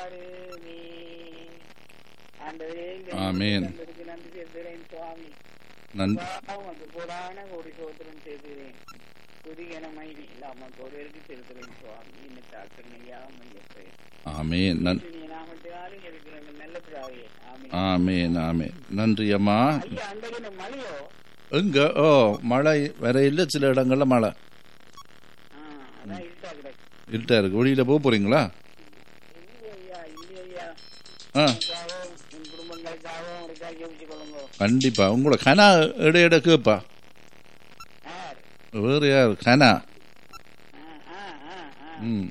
பாடுவே ஆண்டவரே இந்த ஆமென். நண்பருக்கு நன்றி செலுத்துகிறேன் சுவாமி நன்றி பாவம் அது போடான கோடி சோத்திரம் செய்துகிறேன் புதியன மைதி இல்லாம ஒருவருக்கு செலுத்துகிறேன் சுவாமி இந்த தாக்கணையா மையப்பேன் ஆமேன் நன் நாமத்தினாலும் இருக்கிறேன் நல்ல பிராவே ஆமென் ஆமேன் ஆமேன் நன்றி அம்மா ஐயா அந்த மலையோ எங்க ஓ மழை வேற இல்லை சில இடங்கள்ல மழை ஆ, அதான் இருட்டா கிடக்கு இருட்டா இருக்கு வெளியில போக போறீங்களா இல்லையா இல்லையா ஆ உங்களுக்காகவும் உன் குடும்பங்களுக்காகவும் உங்களுக்காக ஜெபிச்சு கொள்ளுங்க கண்டிப்பா உங்களோட கனா எடை எடை கேப்பா யார் வேற யார் கனா ஆ, ஆ, ஆ, ஆ. ம்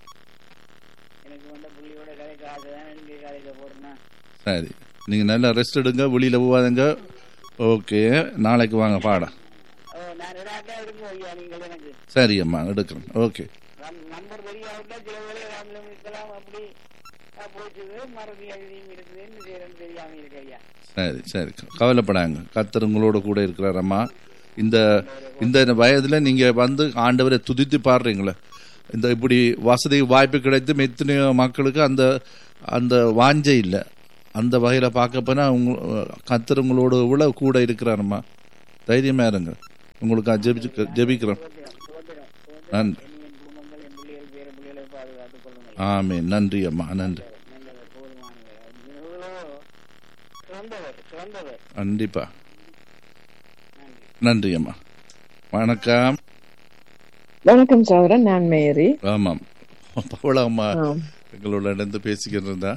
எனக்கு வந்த புள்ளியோட கதைக்கு ஆசைதான் எனக்கு கதைக்க போறேன்னா சரி நீங்க நல்லா ரெஸ்ட் எடுங்க வெளியில போகாதங்க ஓகே நாளைக்கு வாங்க பாடம் ஓ நான் இடாட்டா எடுக்கும் ஐயா நீங்கள் எனக்கு சரி அம்மா எடுக்கிறேன் ஓகே நம்- நம்பர் தெரியாவிட்டா சில வேலை ராமலம் இருக்கலாம் அப்படி ஆ, போச்சுது மறதி எழுதியும் இருக்குது என்ன செய்யறேன்னு தெரியாம இருக்கு ஐயா சரி சரி கவலைப்படாங்க கத்தர் உங்களோட கூட இருக்கிறாரம்மா இந்த இந்த வயதுல நீங்க வந்து ஆண்டவரை துதித்து பாடுறீங்களே இந்த இப்படி வசதி வாய்ப்பு கிடைத்தும் எத்தனையோ மக்களுக்கு அந்த அந்த வாஞ்சை இல்லை அந்த வகையில பார்க்க போனா உங்க கத்தர் உங்களோட இவ்வளவு கூட இருக்கிறாரம்மா தைரியமா இருங்க உங்களுக்கு ஜெபிச்சு ஜெபிக்கிறோம் சோத்திரம் சோத்திரம் சோத்திரம் நன்றி இனி என் குடும்பங்கள் என் பிள்ளைகள் பேர பிள்ளைகளை பாதுகாத்துக் கொள்ளுங்கள் ஆமே நன்றி அம்மா நன்றி நல்லவர் போதுமானவர் இவ்வளோ சிறந்தவர் சிறந்தவர் கண்டிப்பா நன்றி நன்றி அம்மா வணக்கம் வணக்கம் சௌரன் நான் மேரி ஆமாம் பவள அம்மா ஆம். எங்களோட இணைந்து பேசிக்கிட்டு இருந்தா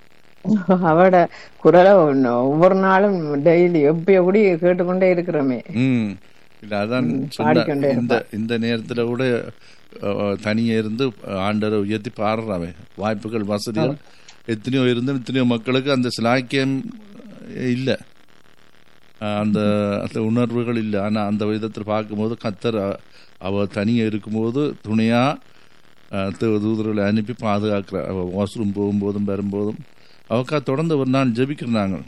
அவட குரலை ஒண்ணு ஒவ்வொரு நாளும் டெய்லி எப்பய கூட கேட்டுக்கொண்டே இருக்கிறோமே ம் இல்ல அதான் சொன்ன பாடிக்கொண்டே இந்த இந்த நேரத்துல கூட அஹ், தனியே இருந்து ஆண்டரை உயர்த்தி பாடுறாவே வாய்ப்புகள் வசதிகள் எத்தனையோ இருந்து எத்தனையோ மக்களுக்கு அந்த சிலாக்கியம் இல்லை அந்த அந்த உணர்வுகள் இல்லை ஆனா அந்த விதத்தில் பார்க்கும்போது கத்தர் அ- அவ தனியே இருக்கும்போது துணையா அஹ், தூ- தூதர்களை அனுப்பி பாதுகாக்கிற அவ வாஷ்ரூம் போகும்போதும் வரும்போதும் அவக்கா தொடர்ந்து ஒரு நாள் ஜெபிக்கிறாங்க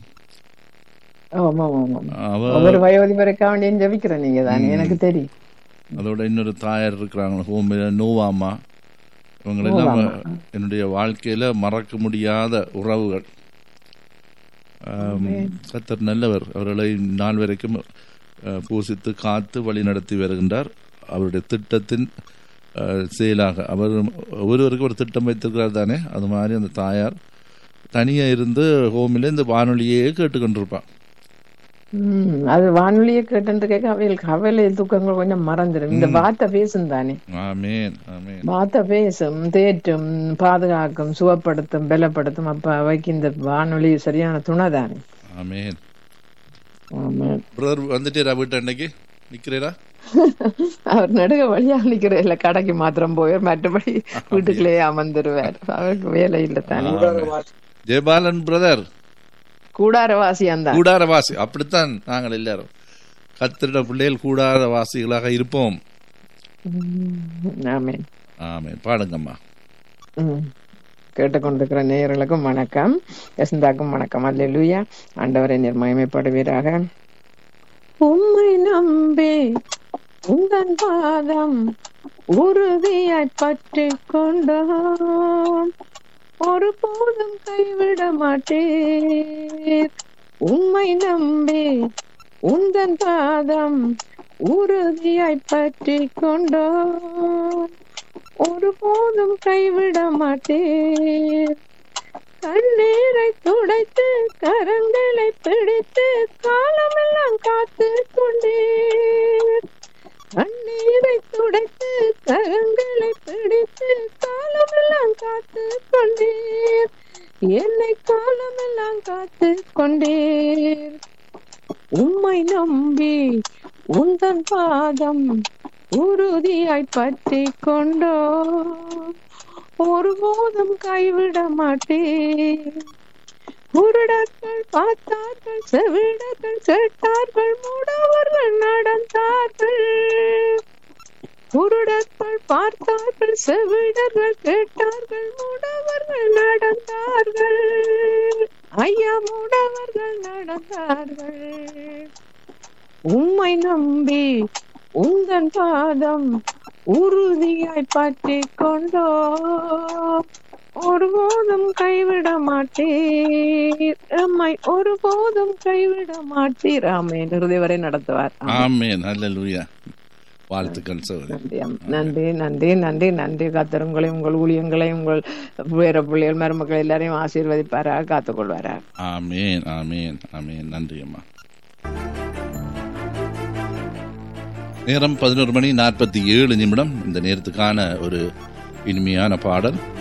ஆமா ஆமா அவ ஒவ்வொரு வயோதிபருக்கா வேண்டியும் ஜபிக்கிறேன் நீங்க தானே எனக்கு தெரியும் அதோட இன்னொரு தாயார் இருக்கிறாங்க ஹோமில நோவாமா இவங்களெல்லாம் என்னுடைய வாழ்க்கையில மறக்க முடியாத உறவுகள் ஆம், கர்த்தர் நல்லவர் அவர்களை நாள் வரைக்கும் அஹ், பூசித்து காத்து வழி நடத்தி வருகின்றார் அவருடைய திட்டத்தின் அஹ், செயலாக அவர் ஒருவருக்கு ஒரு திட்டம் வைத்திருக்கிறார் தானே அது மாதிரி அந்த தாயார் தனியா இருந்து ஹோமில இந்த வானொலியே கேட்டுக்கொண்டிருப்பான் உம் அது வானொலியை கேட்டு கேட்க அவைகளுக்கு கவலை துக்கங்கள் கொஞ்சம் மறந்துடும் இந்த வார்த்தை பேசும் தானே ஆமேன் ஆமேன் வார்த்தை பேசும் தேற்றும் பாதுகாக்கும் சுகப்படுத்தும் பலப்படுத்தும் அப்ப அவைக்கு இந்த வானொலி சரியான துணை தானே ஆமேன் ஆமா பிரதர் வந்துட்டீரா வீட்டு அன்னைக்கு நிக்கிறீரா அவர் நடுக வழியா நிக்கிற இல்ல கடைக்கு மாத்திரம் போய் மற்றபடி வீட்டுக்குள்ளேயே அமர்ந்துருவார் அவருக்கு வேலை இல்ல தானே ஜெயபாலன் பிரதர் கூடாரவாசியான் தான் கூடாரவாசி அப்படித்தான் நாங்கள் எல்லாரும் கத்திரிட பிள்ளைகள் கூடாரவாசிகளாக இருப்போம் ஆமென் ஆமேன் பாடுங்கம்மா ம். கேட்டுக்கொண்டிருக்கிற நேயர்களுக்கும் வணக்கம் யசந்தாக்கும் வணக்கம் அல்லேலூயா ஆண்டவரை நிர்மயமைப்படுவீராக உம்மை நம்பி உந்தன் பாதம் உறுதியாய் பற்றி கொண்டோம் ஒருபோதும் கைவிட மாட்டீர் உம்மை நம்பி உந்தன் பாதம் உறுதியாய் பற்றி கொண்டோம் ஒருபோதும் கைவிட மாட்டேன் கண்ணீரை துடைத்து கரங்களை பிடித்து காலமெல்லாம் காத்து கொண்டேன் கண்ணீரை துடைத்து கரங்களை பிடித்து காலமெல்லாம் காத்து கொண்டேன் என்னை காலமெல்லாம் காத்து கொண்டேன் உம்மை நம்பி உந்தன் பாதம் உறுதியாய் பற்றி கொண்டோ ஒருபோதும் கைவிட மாட்டேன் குருடர்கள் பார்த்தார்கள் செவிடர்கள் கேட்டார்கள் மூடவர்கள் நடந்தார்கள் குருடர்கள் பார்த்தார்கள் செவிடர்கள் கேட்டார்கள் மூடவர்கள் நடந்தார்கள் ஐயா மூடவர்கள் நடந்தார்கள் உம்மை நம்பி உந்தன் பாதம் உறுதியாய் பற்றி கொண்டோ ஒருபோதும் கைவிட மாட்டீர் எம்மை ஒருபோதும் கைவிட மாட்டீர் ஆமென் இறுதி வரை நடத்துவார் ஆமென். ஆமேன் அல்லேலூயா வாழ்த்துக்கள் சகோதரி நன்றி அம்- நன்றி நன்றி நன்றி நன்றி கத்தர் உங்களையும் உங்கள் ஊழியங்களையும் உங்கள் வேற பிள்ளைகள் மருமக்கள் எல்லாரையும் ஆசீர்வதிப்பாராக காத்துக்கொள்வாராக ஆமேன் ஆமேன் ஆமேன் நன்றி அம்மா நேரம் பதினோரு மணி நாற்பத்தி ஏழு நிமிடம் இந்த நேரத்துக்கான ஒரு இனிமையான பாடல்